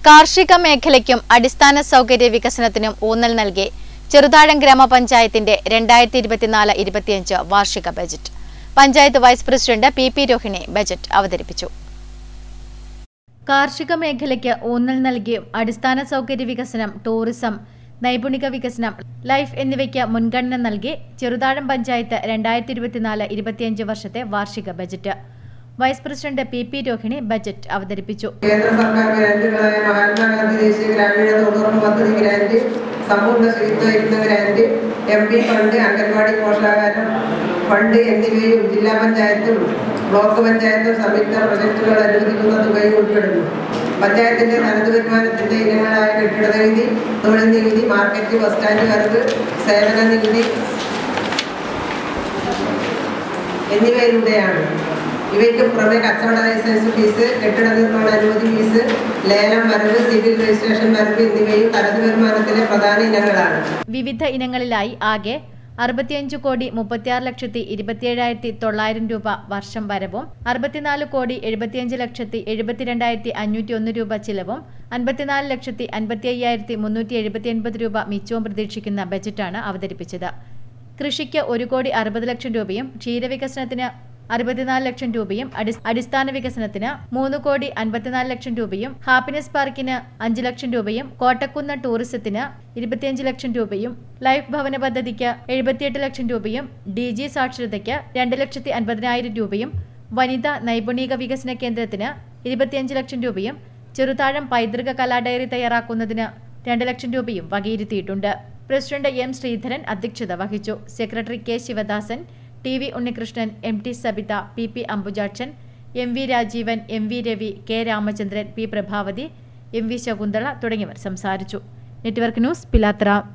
കാർഷിക മേഖലയ്ക്കും അടിസ്ഥാന സൗകര്യ വികസനത്തിനും ഊന്നൽ നൽകി ചെറുതാഴം ഗ്രാമപഞ്ചായത്തിന്റെ രണ്ടായിരത്തി ഇരുപത്തിനാല് ഇരുപത്തിയഞ്ച് വാർഷിക budget panchayat vice president P P Rohini budget അവതരിപ്പിച്ചു കാർഷിക മേഖലയ്ക്ക് ഊന്നൽ നൽകിയും അടിസ്ഥാന സൗകര്യ വികസനം ടൂറിസം നൈപുണിക വികസനം ലൈഫ് എന്നിവയ്ക്ക് മുൻഗണന നൽകി ചെറുതാഴം പഞ്ചായത്ത് രണ്ടായിരത്തി ഇരുപത്തിനാല് ഇരുപത്തിയഞ്ച് വർഷത്തെ വാർഷിക budget vice president P P Rohini budget അവതരിപ്പിച്ചു കേന്ദ്ര സർക്കാർ ഗ്രാന്റുകളായ മഹാത്മാഗാന്ധി ദേശീയ ഗ്രാമീണ തൊഴിലുറപ്പ് പദ്ധതി ഗ്രാന്റ് സമ്പൂർണ്ണ ശുചിത്വ യജ്ഞ grant M P fund anganwadi പോഷകാഹാരം ഫണ്ട് എന്നിവയും ജില്ലാ പഞ്ചായത്തും ബ്ലോക്ക് പഞ്ചായത്തും സംയുക്ത പ്രൊജക്ടുകൾ അനുവദിക്കുന്ന തുകയും ഉൾപ്പെടുന്നു പഞ്ചായത്തിന്റെ തനത് വരുമാനത്തിന്റെ ഇനങ്ങളായ കെട്ടിട നികുതി തൊഴിൽ നികുതി മാർക്കറ്റ് ബസ് സ്റ്റാൻഡ് വരവ് സേവന നികുതി എന്നിവയിലൂടെയാണ് ഇവയ്ക്ക് പുറമെ കച്ചവട ലൈസൻസ് ഫീസ് കെട്ടിട നിർമ്മാണ അനുമതി ഫീസ് ലേലം വരവ് സിവിൽ രജിസ്ട്രേഷൻ വരവ് എന്നിവയും തനത് വരുമാനത്തിലെ പ്രധാന ഇനങ്ങളാണ് വിവിധ ഇനങ്ങളിലായി ആകെ അറുപത്തിയഞ്ച് കോടി മുപ്പത്തിയാറ് ലക്ഷത്തി ഇരുപത്തിയേഴായിരത്തി തൊള്ളായിരം രൂപ വർഷം വരവും അറുപത്തിനാല് കോടി എഴുപത്തിയഞ്ച് ലക്ഷത്തി എഴുപത്തിരണ്ടായിരത്തി അഞ്ഞൂറ്റി ഒന്ന് രൂപ ചിലവും അൻപത്തിനാല് ലക്ഷത്തി അൻപത്തി അയ്യായിരത്തി മുന്നൂറ്റി എഴുപത്തി എൺപത് രൂപ മിച്ചവും പ്രതീക്ഷിക്കുന്ന ബജറ്റാണ് അവതരിപ്പിച്ചത് കൃഷിക്ക് ഒരു കോടി അറുപത് ലക്ഷം രൂപയും ക്ഷീരവികസനത്തിന് അറുപത്തിനാല് ലക്ഷം രൂപയും അടി- അടിസ്ഥാന വികസനത്തിന് മൂന്ന് കോടി അൻപത്തിനാല് ലക്ഷം രൂപയും ഹാപ്പിനെസ് പാർക്കിന് അഞ്ച് ലക്ഷം രൂപയും കോട്ടക്കുന്ന് ടൂറിസത്തിന് ഇരുപത്തിയഞ്ച് ലക്ഷം രൂപയും ലൈഫ് ഭവന പദ്ധതിക്ക് എഴുപത്തിയെട്ട് ലക്ഷം രൂപയും ഡി ജി സാക്ഷരതയ്ക്ക് രണ്ട് ലക്ഷത്തി അൻപതിനായിരം രൂപയും വനിതാ നൈപുണിക വികസന കേന്ദ്രത്തിന് ഇരുപത്തിയഞ്ച് ലക്ഷം രൂപയും ചെറുതാഴം പൈതൃക കലാഡയറി തയ്യാറാക്കുന്നതിന് രണ്ട് ലക്ഷം രൂപയും വകയിരുത്തിയിട്ടുണ്ട് പ്രസിഡന്റ് എം ശ്രീധരൻ അധ്യക്ഷത വഹിച്ചു secretary K Sivadasan T V Unnikrishnan M T Sabitha P P Ambujakshan M V Rajeevan M V Ravi K Ramachandran P Prabhavathi M V Sakunthala തുടങ്ങിയവർ സംസാരിച്ചു നെറ്റ്വർക്ക് ന്യൂസ് പിലാത്ര